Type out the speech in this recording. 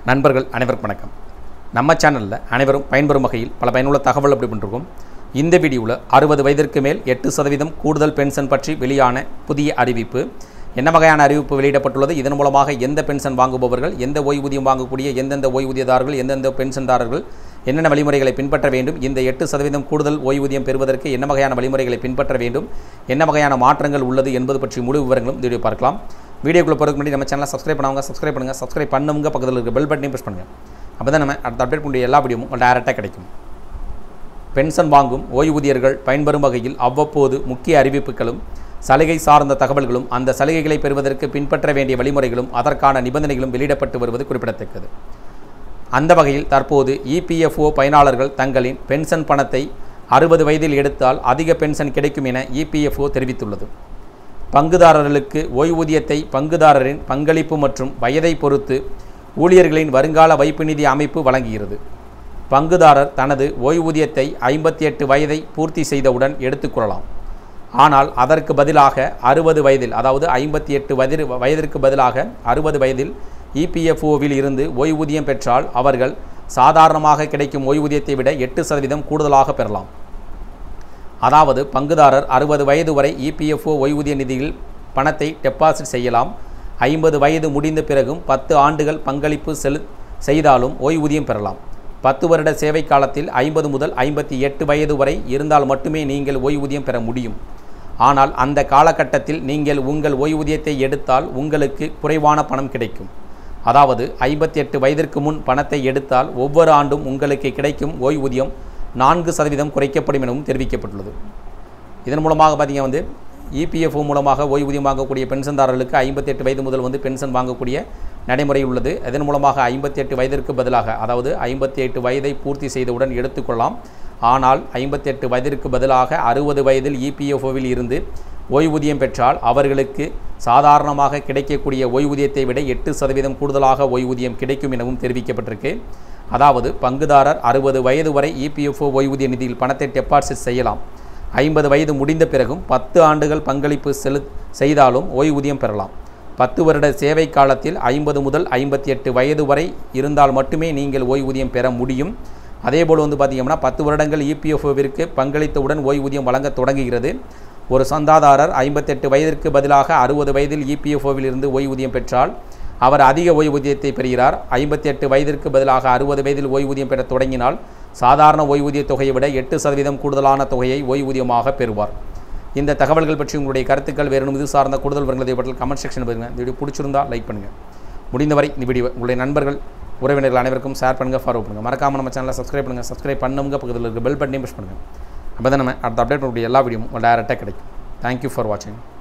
நண்பர்கள் அனைவருக்கும் வணக்கம் நம்ம சேனலில் அனைவரும் பயன்பெறும் வகையில் பல பயனுள்ள தகவல் அப்படி பண்ணிருக்கோம் இந்த வீடியோவில் அறுபது வயதிற்கு மேல் எட்டு சதவீதம் கூடுதல் பென்ஷன் பற்றி வெளியான புதிய அறிவிப்பு என்ன வகையான அறிவிப்பு வெளியிடப்பட்டுள்ளது இதன் மூலமாக எந்த பென்ஷன் வாங்குபவர்கள் எந்த ஓய்வூதியம் வாங்கக்கூடிய எந்தெந்த ஓய்வூதியதாரர்கள் எந்தெந்த பென்ஷன்தாரர்கள் என்னென்ன வழிமுறைகளை பின்பற்ற வேண்டும் இந்த எட்டு சதவீதம் கூடுதல் ஓய்வூதியம் பெறுவதற்கு என்ன வகையான வழிமுறைகளை பின்பற்ற வேண்டும் என்ன வகையான மாற்றங்கள் உள்ளது என்பது பற்றி முழு விவரங்களும் இந்த வீடியோ பார்க்கலாம் வீடியோக்குள்ள போகிறதுக்கு முன்னாடி நம்ம சேனலை சப்ஸ்கிரைப் பண்ணவங்க சப்ஸ்கிரைப் பண்ணுங்கள் சப்ஸ்கிரைப் பண்ணுங்க பக்கத்தில் இருக்க பெல் பட்டனையும் ப்ரெஸ் பண்ணுங்கள் அப்போ தான் நம்ம அடுத்த அப்டேட் பண்ணி எல்லா வீடியோவும் உங்களுக்கு டேரெக்டாக கிடைக்கும் பென்ஷன் வாங்கும் ஓய்வூதியர்கள் பயன்பெறும் வகையில் அவ்வப்போது முக்கிய அறிவிப்புகளும் சலுகை சார்ந்த தகவல்களும் அந்த சலுகைகளை பெறுவதற்கு பின்பற்ற வேண்டிய வழிமுறைகளும் அதற்கான நிபந்தனைகளும் வெளியிடப்பட்டு வருவது குறிப்பிடத்தக்கது அந்த வகையில் தற்போது இபிஎஃப்ஓ பயனாளர்கள் தங்களின் பென்ஷன் பணத்தை அறுபது வயதில் எடுத்தால் அதிக பென்ஷன் கிடைக்கும் என இபிஎஃப்ஓ தெரிவித்துள்ளது பங்குதாரர்களுக்கு ஓய்வூதியத்தை பங்குதாரரின் பங்களிப்பு மற்றும் வயதை பொறுத்து ஊழியர்களின் வருங்கால வைப்பு நிதி அமைப்பு வழங்குகிறது பங்குதாரர் தனது ஓய்வூதியத்தை ஐம்பத்தி எட்டு வயதை பூர்த்தி செய்தவுடன் எடுத்துக்கொள்ளலாம் ஆனால் அதற்கு பதிலாக அறுபது வயதில் அதாவது ஐம்பத்தி எட்டு வயது வயதிற்கு பதிலாக அறுபது வயதில் இபிஎஃப்ஓவில் இருந்து ஓய்வூதியம் பெற்றால் அவர்கள் சாதாரணமாக கிடைக்கும் ஓய்வூதியத்தை விட எட்டு சதவீதம் கூடுதலாக பெறலாம் அதாவது பங்குதாரர் அறுபது வயது வரை இபிஎஃப்ஓ ஓய்வூதிய நிதியில் பணத்தை டெபாசிட் செய்யலாம் ஐம்பது வயது முடிந்த பிறகும் பத்து ஆண்டுகள் பங்களிப்பு செலு செய்தாலும் ஓய்வூதியம் பெறலாம் பத்து வருட சேவை காலத்தில் ஐம்பது முதல் ஐம்பத்தி எட்டு வயது வரை இருந்தால் மட்டுமே நீங்கள் ஓய்வூதியம் பெற முடியும் ஆனால் அந்த காலகட்டத்தில் நீங்கள் உங்கள் ஓய்வூதியத்தை எடுத்தால் உங்களுக்கு குறைவான பணம் கிடைக்கும் அதாவது ஐம்பத்தி எட்டு வயதிற்கு முன் பணத்தை எடுத்தால் ஒவ்வொரு ஆண்டும் உங்களுக்கு கிடைக்கும் ஓய்வூதியம் நான்கு சதவீதம் குறைக்கப்படும் எனவும் தெரிவிக்கப்பட்டுள்ளது இதன் மூலமாக பார்த்தீங்க வந்து இபிஎஃப்ஓ மூலமாக ஓய்வூதியம் வாங்கக்கூடிய பென்ஷன்தாரர்களுக்கு ஐம்பத்தி எட்டு வயது முதல் வந்து பென்ஷன் வாங்கக்கூடிய நடைமுறை உள்ளது இதன் மூலமாக ஐம்பத்தி எட்டு வயதிற்கு பதிலாக அதாவது ஐம்பத்தி எட்டு வயதை பூர்த்தி செய்தவுடன் எடுத்துக்கொள்ளலாம் ஆனால் ஐம்பத்தி எட்டு வயதிற்கு பதிலாக அறுபது வயதில் இபிஎஃப்ஓவில் இருந்து ஓய்வூதியம் பெற்றால் அவர்களுக்கு சாதாரணமாக கிடைக்கக்கூடிய ஓய்வூதியத்தை விட எட்டு சதவீதம் கூடுதலாக ஓய்வூதியம் கிடைக்கும் எனவும் தெரிவிக்கப்பட்டிருக்கு அதாவது பங்குதாரர் அறுபது வயது வரை இபிஎஃப்ஓ ஓய்வூதிய நிதியில் பணத்தை டெபாசிட் செய்யலாம் ஐம்பது வயது முடிந்த பிறகும் பத்து ஆண்டுகள் பங்களிப்பு செலு செய்தாலும் ஓய்வூதியம் பெறலாம் பத்து வருட சேவை காலத்தில் ஐம்பது முதல் ஐம்பத்தி எட்டு வயது வரை இருந்தால் மட்டுமே நீங்கள் ஓய்வூதியம் பெற முடியும் அதேபோல் வந்து பார்த்திங்கன்னா பத்து வருடங்கள் இபிஎஃப்ஓவிற்கு பங்களித்தவுடன் ஓய்வூதியம் வழங்க தொடங்குகிறது ஒரு சந்தாதாரர் ஐம்பத்தெட்டு வயதிற்கு பதிலாக அறுபது வயதில் இபிஎஃப்ஓவில் இருந்து ஓய்வூதியம் பெற்றால் அவர் அதிக ஓய்வூதியத்தை பெறுகிறார் ஐம்பத்தி எட்டு வயதிற்கு பதிலாக அறுபது வயதில் ஓய்வூதியம் பெற தொடங்கினால் சாதாரண ஓய்வூதிய தொகையை விட எட்டு சதவீதம் கூடுதலான தொகையை ஓய்வூதியமாக பெறுவார் இந்த தகவல்கள் பற்றி உங்களுடைய கருத்துக்கள் வேறு இது சார்ந்த கூடுதல் விவரங்களை பற்றி கமெண்ட் செக்ஷன் பாருங்கள் இந்த வீடியோ பிடிச்சிருந்தா லைக் பண்ணுங்கள் முடிந்தவரை இந்த வீடியோ உங்களுடைய நண்பர்கள் உறவினர்கள் அனைவருக்கும் ஷேர் பண்ணுங்கள் ஃபாலோ பண்ணுங்கள் மறக்காமல் நம்ம சேனலை சப்ஸ்கிரைப் பண்ணுங்கள் சப்ஸ்கிரைப் பண்ணுங்க பக்கத்தில் இருக்க பெல் பட்டனையும் ப்ரெஸ் பண்ணுங்கள் அப்போ தான் நம்ம அடுத்த அப்டேட் பண்ணக்கூடிய எல்லா வீடியோவும் டேரெக்டாக கிடைக்கும் தேங்க்யூ ஃபார் வாட்சிங்